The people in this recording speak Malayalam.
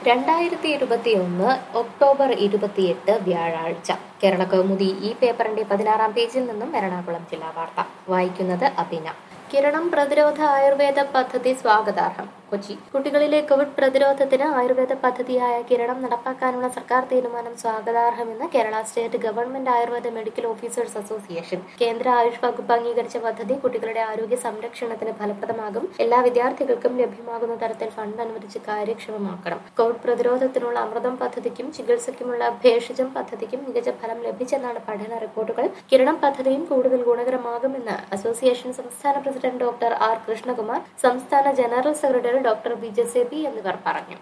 രണ്ടായിരത്തി ഇരുപത്തിയൊന്ന് ഒക്ടോബർ ഇരുപത്തിയെട്ട് വ്യാഴാഴ്ച കേരള കൗമുദി ഈ പേപ്പറിന്റെ പതിനാറാം പേജിൽ നിന്നും എറണാകുളം ജില്ലാ വാർത്ത വായിക്കുന്നത് അഭിന കിരണം പ്രതിരോധ ആയുർവേദ പദ്ധതി സ്വാഗതാർഹം കൊച്ചി കുട്ടികളിലെ കോവിഡ് പ്രതിരോധത്തിന് ആയുർവേദ പദ്ധതിയായ കിരണം നടപ്പാക്കാനുള്ള സർക്കാർ തീരുമാനം സ്വാഗതാർഹമെന്ന് Kerala state government Ayurveda medical officers association കേന്ദ്ര ആയുഷ് വകുപ്പ് അംഗീകരിച്ച പദ്ധതി കുട്ടികളുടെ ആരോഗ്യ സംരക്ഷണത്തിന് ഫലപ്രദമാകും എല്ലാ വിദ്യാർത്ഥികൾക്കും ലഭ്യമാകുന്ന തരത്തിൽ ഫണ്ട് അനുവദിച്ച് കാര്യക്ഷമമാക്കണം കോവിഡ് പ്രതിരോധത്തിനുള്ള അമൃതം പദ്ധതിക്കും ചികിത്സയ്ക്കുമുള്ള ഭേഷജം പദ്ധതിക്കും മികച്ച ഫലം ലഭിച്ചെന്നാണ് പഠന റിപ്പോർട്ടുകൾ കിരണം പദ്ധതിയും കൂടുതൽ ഗുണകരമാകുമെന്ന് അസോസിയേഷൻ സംസ്ഥാന പ്രസിഡന്റ് ഡോക്ടർ ആർ കൃഷ്ണകുമാർ സംസ്ഥാന general secretary doctor B J B എന്നിവർ പറഞ്ഞു